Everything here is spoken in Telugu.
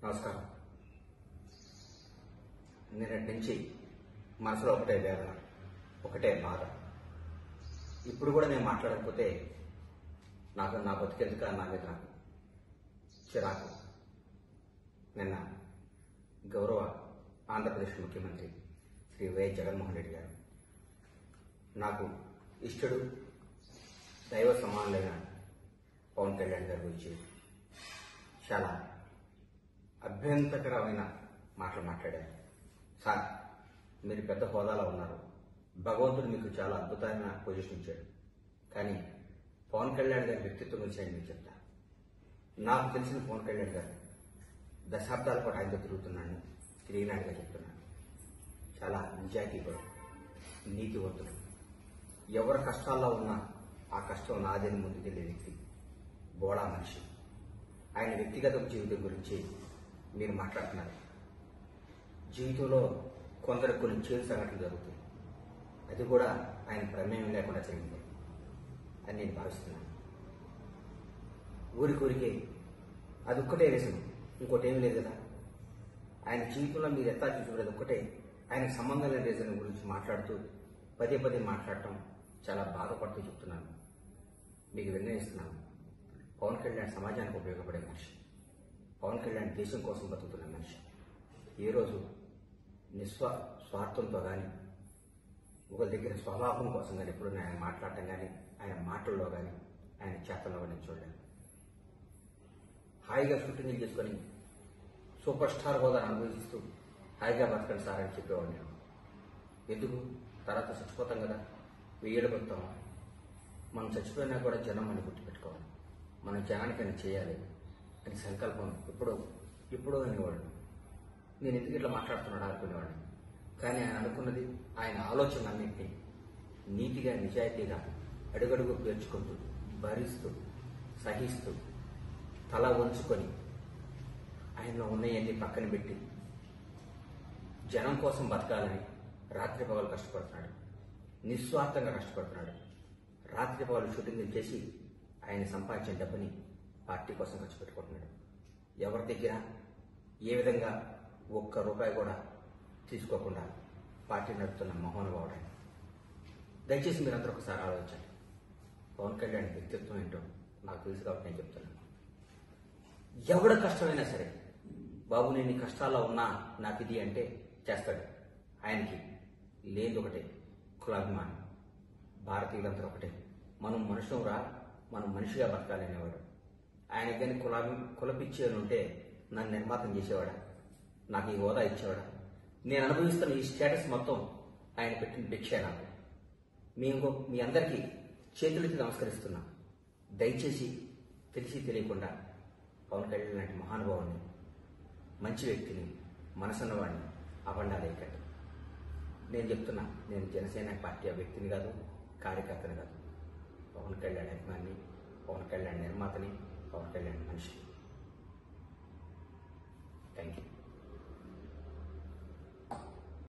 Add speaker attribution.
Speaker 1: నమస్కారం నిన్నటి నుంచి మనసులో ఒకటే వేదన ఒకటే బాధ ఇప్పుడు కూడా నేను మాట్లాడకపోతే నాకు నా బతికెందుక నా మీద నాకు చిరాకు నిన్న గౌరవ ఆంధ్రప్రదేశ్ ముఖ్యమంత్రి శ్రీ వైఎస్ జగన్మోహన్ రెడ్డి గారు నాకు ఇష్టడు దైవ సమానులైన పవన్ కళ్యాణ్ గారి గురించి చాలా అభ్యంతకరమైన మాటలు మాట్లాడారు సార్ మీరు పెద్ద హోదాలో ఉన్నారు భగవంతుడు మీకు చాలా అద్భుతమైన పొజిషన్ ఇచ్చాడు కానీ పవన్ కళ్యాణ్ గారి వ్యక్తిత్వం గురించి నేను మీకు చెప్తా నాకు తెలిసిన పవన్ కళ్యాణ్ గారు దశాబ్దాల పాటు ఆయనతో తిరుగుతున్నాను తిరిగినాడుగా చెప్తున్నాను చాలా నిజాయితీపడు నీతివంతుడు ఎవరి కష్టాల్లో ఉన్నా ఆ కష్టం నాదని ముందుకెళ్లే వ్యక్తి బోడా మనిషి ఆయన వ్యక్తిగత జీవితం గురించి మీరు మాట్లాడుతున్నారు జీవితంలో కొందరు కొన్ని చేదు సంఘటనలు జరుగుతాయి అది కూడా ఆయన ప్రమేయం లేకుండా జరిగింది అని నేను భావిస్తున్నాను ఊరికూరికే అది ఒక్కటే రీజన్ ఇంకోటి ఏమీ లేదు కదా ఆయన జీవితంలో మీరు ఎత్తా చూసుకునేది ఒక్కటే ఆయనకు సంబంధం లేని రీజన్ గురించి మాట్లాడుతూ పదే పదే మాట్లాడటం చాలా బాధపడుతూ చెప్తున్నాను మీకు నిర్ణయిస్తున్నాను పవన్ కళ్యాణ్ సమాజానికి ఉపయోగపడే మనిషి పవన్ కళ్యాణ్ దేశం కోసం బతుకుతున్న మనిషి ఏ రోజు నిస్వ స్వార్థంతో కానీ ఒకరి దగ్గర స్వలాభం కోసం కానీ ఎప్పుడు ఆయన మాట్లాడటం కానీ ఆయన మాటల్లో కానీ ఆయన చేతల్లో కానీ నేను చూడలేను హాయిగా షూటింగ్లు చేసుకొని సూపర్ స్టార్ హోదాను అనుభవిస్తూ హాయిగా బతకండి సార్ అని చెప్పేవాడు నేను ఎందుకు తర్వాత చచ్చిపోతాం కదా వెయ్యేళ్ళు బతుకుతామా మనం చచ్చిపోయినా కూడా జనం మనం గుర్తుపెట్టుకోవాలి మనం జనానికైనా చేయాలి అని సంకల్పం ఇప్పుడు ఇప్పుడు అనేవాడు నేను ఎందుకు ఇట్లా మాట్లాడుతున్నాడు అనుకునేవాడిని కానీ ఆయన అనుకున్నది ఆయన ఆలోచన అన్నింటినీ నీతిగా నిజాయితీగా అడుగడుగు పేర్చుకుంటూ భరిస్తూ సహిస్తూ తల వంచుకొని ఆయనలో ఉన్నవన్నీ పక్కన పెట్టి జనం కోసం బతకాలని రాత్రి పగలు కష్టపడుతున్నాడు నిస్వార్థంగా కష్టపడుతున్నాడు రాత్రి పగలు షూటింగ్లు చేసి ఆయన సంపాదించిన డబ్బుని పార్టీ కోసం ఖర్చు పెట్టుకుంటున్నాడు ఎవరి దగ్గర ఏ విధంగా ఒక్క రూపాయి కూడా తీసుకోకుండా పార్టీ నడుపుతున్న మహోనుభావుడు ఆయన దయచేసి మీరందరూ ఒకసారి ఆలోచించండి పవన్ కళ్యాణ్ వ్యక్తిత్వం ఏంటో నాకు తెలుసు కాబట్టి నేను చెప్తున్నాను ఎవడ కష్టమైనా సరే బాబు నేను ఈ కష్టాల్లో ఉన్నా నాకు ఇది అంటే చేస్తాడు ఆయనకి లేదు ఒకటే కులాభిమానం భారతీయులంతా ఒకటే మనం మనుషులం రా మనం మనిషిగా బతకాలి అనేవాడు ఆయన కానీ కులాభి కులపిచ్చేది ఉంటే నన్ను నిర్మాతం చేసేవాడా నాకు ఈ హోదా ఇచ్చేవాడా నేను అనుభవిస్తున్న ఈ స్టేటస్ మొత్తం ఆయన పెట్టిన భిక్షే నాకు మేము మీ అందరికీ చేతులెత్తి నమస్కరిస్తున్నా దయచేసి తెలిసి తెలియకుండా పవన్ కళ్యాణ్ లాంటి మహానుభావుని మంచి వ్యక్తిని మనసున్నవాడిని అబండాలేకండి నేను చెప్తున్నా నేను జనసేన పార్టీ ఆ వ్యక్తిని కాదు కార్యకర్తని కాదు పవన్ కళ్యాణ్ అభిమాని పవన్ కళ్యాణ్ నిర్మాతని పవన్ కళ్యాణ్ మనిషి థ్యాంక్ యూ